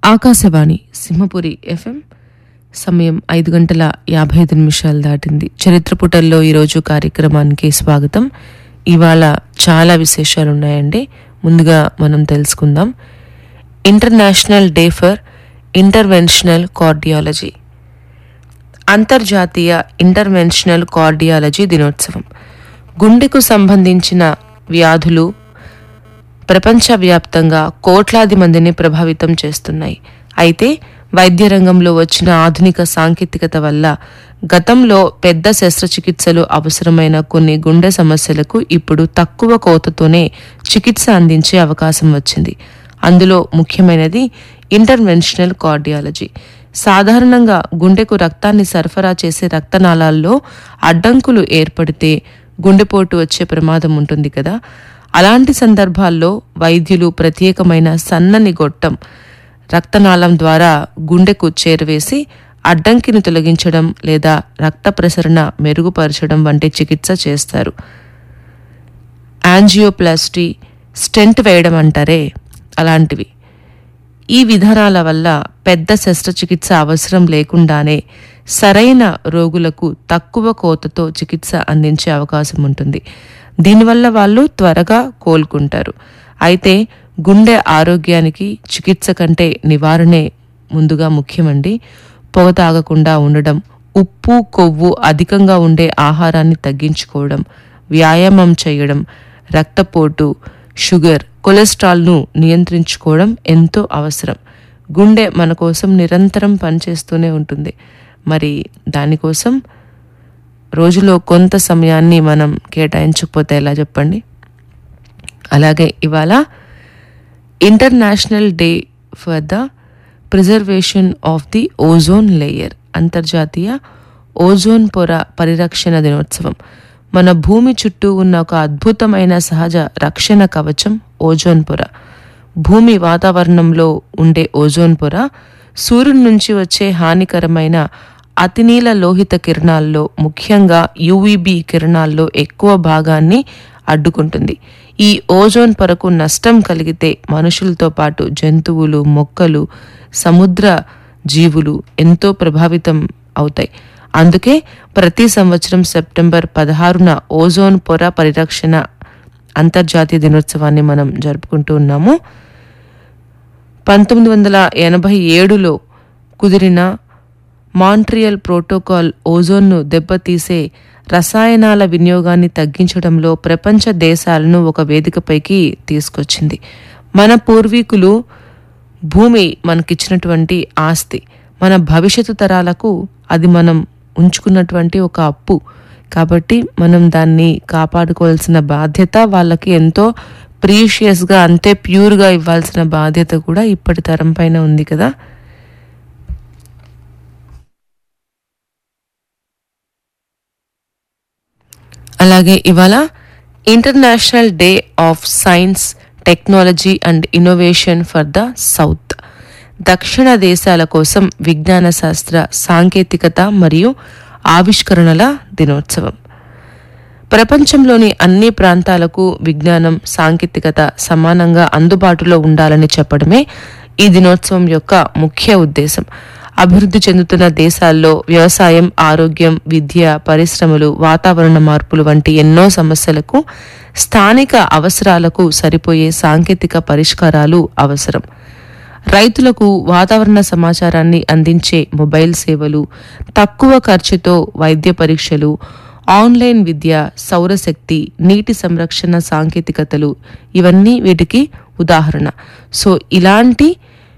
Akashvani Simhapuri FM సమయం ఐదు గంటల యాభై ఐదు నిమిషాలు దాటింది చరిత్ర పుటల్లో ఈరోజు కార్యక్రమానికి స్వాగతం ఇవాళ చాలా విశేషాలు ఉన్నాయండి ముందుగా మనం తెలుసుకుందాం international day for interventional cardiology అంతర్జాతీయ ఇంటర్వెన్షనల్ కార్డియాలజీ దినోత్సవం గుండెకు సంబంధించిన వ్యాధులు ప్రపంచవ్యాప్తంగా కోట్లాది మందిని ప్రభావితం చేస్తున్నాయి అయితే వైద్య రంగంలో వచ్చిన ఆధునిక సాంకేతికత వల్ల గతంలో పెద్ద శస్త్రచికిత్సలు అవసరమైన కొన్ని గుండె సమస్యలకు ఇప్పుడు తక్కువ కోతతోనే చికిత్స అందించే అవకాశం వచ్చింది అందులో ముఖ్యమైనది ఇంటర్వెన్షనల్ కార్డియాలజీ సాధారణంగా గుండెకు రక్తాన్ని సరఫరా చేసే రక్తనాళాల్లో అడ్డంకులు ఏర్పడితే గుండెపోటు వచ్చే ప్రమాదం ఉంటుంది కదా అలాంటి సందర్భాల్లో వైద్యులు ప్రత్యేకమైన సన్నని గొట్టం రక్తనాళం ద్వారా గుండెకు చేరవేసి అడ్డంకిని తొలగించడం లేదా రక్త ప్రసరణ మెరుగుపరచడం వంటి చికిత్స చేస్తారు యాంజియోప్లాస్టీ స్టెంట్ వేయడం అంటారే అలాంటివి ఈ విధానాల వల్ల పెద్ద శస్త్రచికిత్స అవసరం లేకుండానే సరైన రోగులకు తక్కువ కోతతో చికిత్స అందించే అవకాశం ఉంటుంది దీనివల్ల వాళ్ళు త్వరగా కోలుకుంటారు అయితే గుండె ఆరోగ్యానికి చికిత్స కంటే నివారణే ముందుగా ముఖ్యమండి పొగ తాగకుండా ఉండడం ఉప్పు కొవ్వు అధికంగా ఉండే ఆహారాన్ని తగ్గించుకోవడం వ్యాయామం చేయడం రక్తపోటు షుగర్ కొలెస్ట్రాల్ను నియంత్రించుకోవడం ఎంతో అవసరం గుండె మన కోసం నిరంతరం పనిచేస్తూనే ఉంటుంది మరి దానికోసం రోజులో కొంత సమయాన్ని మనం కేటాయించకపోతే ఎలా చెప్పండి అలాగే ఇవాళ international day for the preservation of the ozone layer అంతర్జాతీయ ఓజోన్ పొర పరిరక్షణ దినోత్సవం మన భూమి చుట్టూ ఉన్న ఒక అద్భుతమైన సహజ రక్షణ కవచం ఓజోన్ పొర భూమి వాతావరణంలో ఉండే ఓజోన్ పొర సూర్యుడి నుంచి వచ్చే హానికరమైన అతినీల లోహిత కిరణాల్లో ముఖ్యంగా యువిబి కిరణాల్లో ఎక్కువ భాగాన్ని అడ్డుకుంటుంది ఈ ఓజోన్ పొరకు నష్టం కలిగితే మనుషులతో పాటు జంతువులు మొక్కలు సముద్ర జీవులు ఎంతో ప్రభావితం అవుతాయి అందుకే ప్రతి సంవత్సరం సెప్టెంబర్ పదహారున ఓజోన్ పొర పరిరక్షణ అంతర్జాతీయ దినోత్సవాన్ని మనం జరుపుకుంటూ ఉన్నాము పంతొమ్మిది వందల ఎనభై ఏడులో కుదిరిన మాంట్రియల్ ప్రోటోకాల్ ఓజోన్ను దెబ్బతీసే రసాయనాల వినియోగాన్ని తగ్గించడంలో ప్రపంచ దేశాలను ఒక వేదికపైకి తీసుకొచ్చింది మన పూర్వీకులు భూమి మనకిచ్చినటువంటి ఆస్తి మన భవిష్యత్తు తరాలకు అది మనం ఉంచుకున్నటువంటి ఒక అప్పు కాబట్టి మనం దాన్ని కాపాడుకోవాల్సిన బాధ్యత వాళ్ళకి ఎంతో ప్రీషియస్గా అంతే ప్యూర్గా ఇవ్వాల్సిన బాధ్యత కూడా ఇప్పటి తరం పైన ఉంది కదా అలాగే ఇవాళ international day of science technology and innovation for the south దక్షిణ దేశాల కోసం విజ్ఞాన శాస్త్ర సాంకేతికత మరియు ఆవిష్కరణల దినోత్సవం ప్రపంచంలోని అన్ని ప్రాంతాలకు విజ్ఞానం సాంకేతికత సమానంగా అందుబాటులో ఉండాలని చెప్పడమే ఈ దినోత్సవం యొక్క ముఖ్య ఉద్దేశం అభివృద్ధి చెందుతున్న దేశాల్లో వ్యవసాయం ఆరోగ్యం విద్య పరిశ్రమలు వాతావరణ మార్పులు వంటి ఎన్నో సమస్యలకు స్థానిక అవసరాలకు సరిపోయే సాంకేతిక పరిష్కారాలు అవసరం రైతులకు వాతావరణ సమాచారాన్ని అందించే మొబైల్ సేవలు తక్కువ ఖర్చుతో వైద్య పరీక్షలు ఆన్లైన్ విద్య సౌరశక్తి నీటి సంరక్షణ సాంకేతికతలు ఇవన్నీ వీటికి ఉదాహరణ సో ఇలాంటి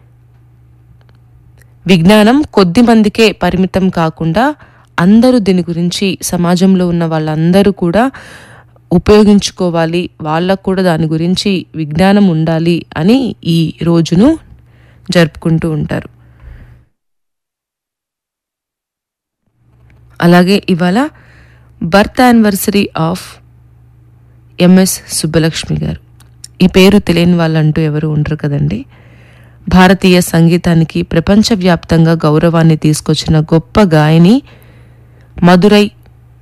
విజ్ఞానం కొద్ది మందికే పరిమితం కాకుండా అందరూ దీని గురించి సమాజంలో ఉన్న వాళ్ళందరూ కూడా ఉపయోగించుకోవాలి వాళ్ళకు కూడా దాని గురించి విజ్ఞానం ఉండాలి అని ఈ రోజును జరుపుకుంటూ ఉంటారు అలాగే ఇవాళ birth anniversary of M S Subbalakshmi గారు ఈ పేరు తెలియని వాళ్ళంటూ ఎవరు ఉండరు కదండి భారతీయ సంగీతానికి ప్రపంచవ్యాప్తంగా గౌరవాన్ని తీసుకొచ్చిన గొప్ప గాయని మదురై